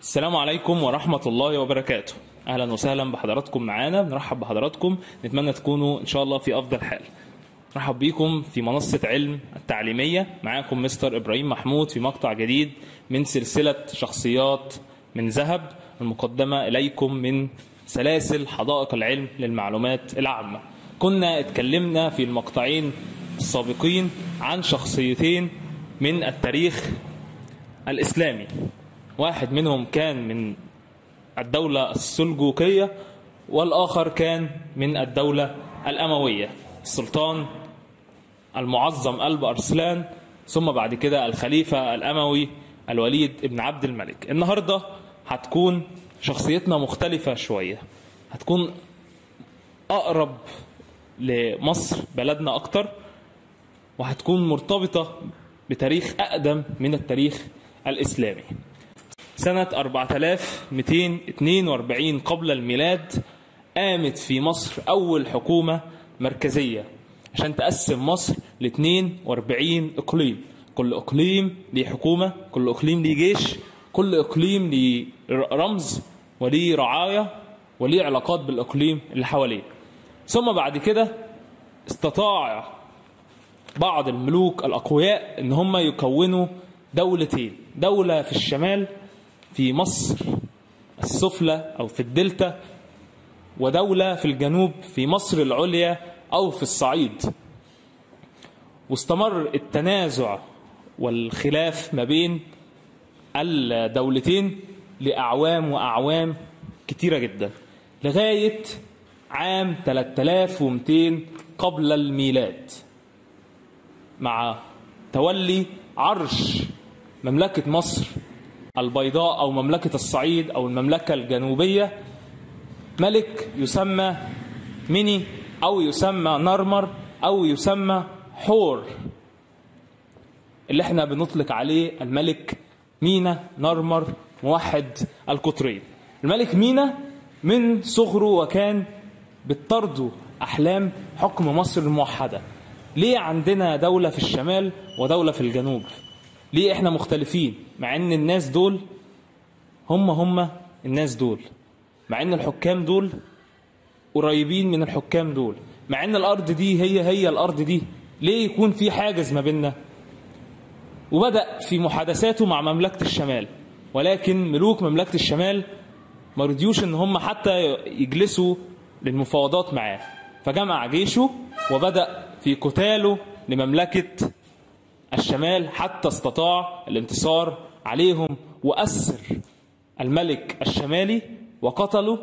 السلام عليكم ورحمة الله وبركاته أهلا وسهلا بحضراتكم معانا بنرحب بحضراتكم نتمنى تكونوا إن شاء الله في أفضل حال نرحب بيكم في منصة علم التعليمية معاكم مستر إبراهيم محمود في مقطع جديد من سلسلة شخصيات من ذهب المقدمة إليكم من سلاسل حدائق العلم للمعلومات العامة كنا اتكلمنا في المقطعين السابقين عن شخصيتين من التاريخ الإسلامي واحد منهم كان من الدولة السلجوقية والآخر كان من الدولة الأموية السلطان المعظم ألب أرسلان ثم بعد كده الخليفة الأموي الوليد ابن عبد الملك النهاردة هتكون شخصيتنا مختلفة شوية هتكون أقرب لمصر بلدنا أكتر وهتكون مرتبطة بتاريخ أقدم من التاريخ الإسلامي سنة 4242 قبل الميلاد قامت في مصر أول حكومة مركزية عشان تقسم مصر ل 42 إقليم كل إقليم ليه حكومة كل إقليم ليه جيش كل إقليم ليه رمز وليه رعاية وليه علاقات بالإقليم اللي حواليه ثم بعد كده استطاع بعض الملوك الأقوياء إن هم يكونوا دولتين دولة في الشمال في مصر السفلى أو في الدلتا ودولة في الجنوب في مصر العليا أو في الصعيد واستمر التنازع والخلاف ما بين الدولتين لأعوام وأعوام كتيرة جدا لغاية عام 3200 قبل الميلاد مع تولي عرش مملكة مصر البيضاء أو مملكة الصعيد أو المملكة الجنوبية ملك يسمى ميني أو يسمى نرمر أو يسمى حور اللي احنا بنطلق عليه الملك مينا نرمر موحد القطرين الملك مينا من صغره وكان بتطرده أحلام حكم مصر الموحدة ليه عندنا دولة في الشمال ودولة في الجنوب ليه احنا مختلفين مع ان الناس دول هم هم الناس دول مع ان الحكام دول قريبين من الحكام دول مع ان الارض دي هي هي الارض دي ليه يكون في حاجز ما بيننا وبدأ في محادثاته مع مملكة الشمال ولكن ملوك مملكة الشمال ما رضيوش ان هم حتى يجلسوا للمفاوضات معاه فجمع جيشه وبدأ في قتاله لمملكة الشمال حتى استطاع الانتصار عليهم وأسر الملك الشمالي وقتله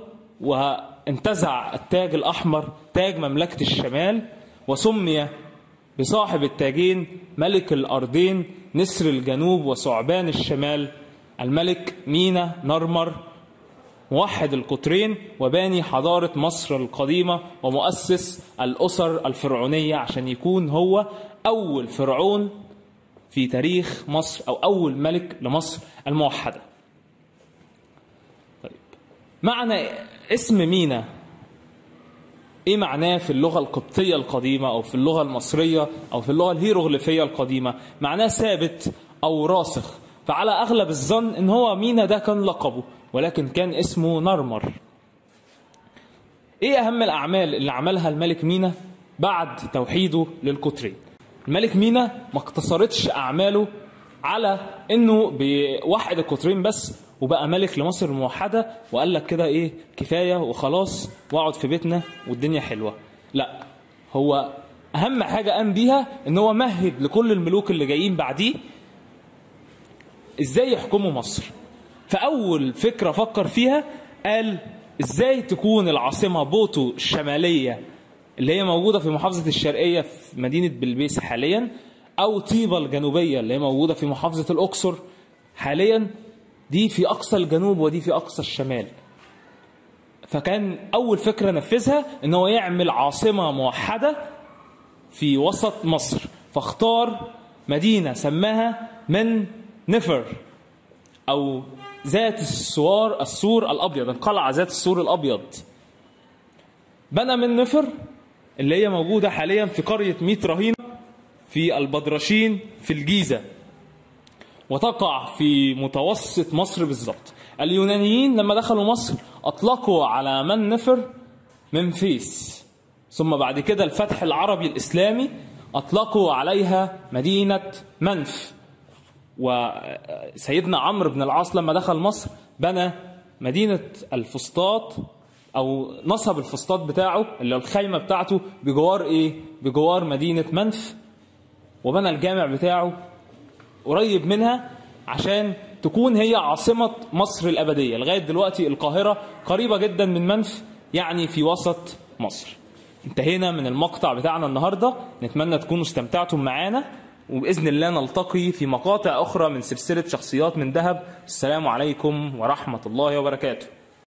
وانتزع التاج الأحمر تاج مملكة الشمال وسمي بصاحب التاجين ملك الأرضين نسر الجنوب وثعبان الشمال الملك مينا نرمر موحد القطرين وباني حضارة مصر القديمة ومؤسس الأسر الفرعونية عشان يكون هو أول فرعون في تاريخ مصر أو أول ملك لمصر الموحدة طيب معنى اسم مينا ايه معناه في اللغة القبطية القديمة او في اللغة المصرية او في اللغة الهيروغليفية القديمة معناه ثابت او راسخ فعلى اغلب الظن ان هو مينا ده كان لقبه ولكن كان اسمه نرمر ايه اهم الاعمال اللي عملها الملك مينا بعد توحيده للقطرين الملك مينا ما اقتصرتش اعماله على انه بيوحد القطرين بس وبقى ملك لمصر الموحده وقال لك كده ايه كفايه وخلاص واقعد في بيتنا والدنيا حلوه لا هو اهم حاجه قام بيها ان هو مهد لكل الملوك اللي جايين بعديه ازاي يحكموا مصر فاول فكره فكر فيها قال ازاي تكون العاصمه بوتو الشماليه اللي هي موجوده في محافظه الشرقيه في مدينه بلبيس حاليا او طيبه الجنوبيه اللي هي موجوده في محافظه الاقصر حاليا دي في اقصى الجنوب ودي في اقصى الشمال فكان اول فكره نفذها ان هو يعمل عاصمه موحده في وسط مصر فاختار مدينه سماها من نفر او ذات السوار السور الابيض القلعه ذات السور الابيض بنى من نفر اللي هي موجوده حاليا في قريه ميت رهينه في البدرشين في الجيزه وتقع في متوسط مصر بالظبط اليونانيين لما دخلوا مصر أطلقوا على من نفر منفيس ثم بعد كده الفتح العربي الإسلامي أطلقوا عليها مدينة منف وسيدنا عمرو بن العاص لما دخل مصر بنى مدينة الفسطاط أو نصب الفسطاط بتاعه اللي هو الخيمة بتاعته بجوار إيه؟ بجوار مدينة منف وبنى الجامع بتاعه قريب منها عشان تكون هي عاصمة مصر الأبدية لغاية دلوقتي القاهرة قريبة جدا من منف يعني في وسط مصر انتهينا من المقطع بتاعنا النهاردة نتمنى تكونوا استمتعتم معانا وبإذن الله نلتقي في مقاطع أخرى من سلسلة شخصيات من ذهب السلام عليكم ورحمة الله وبركاته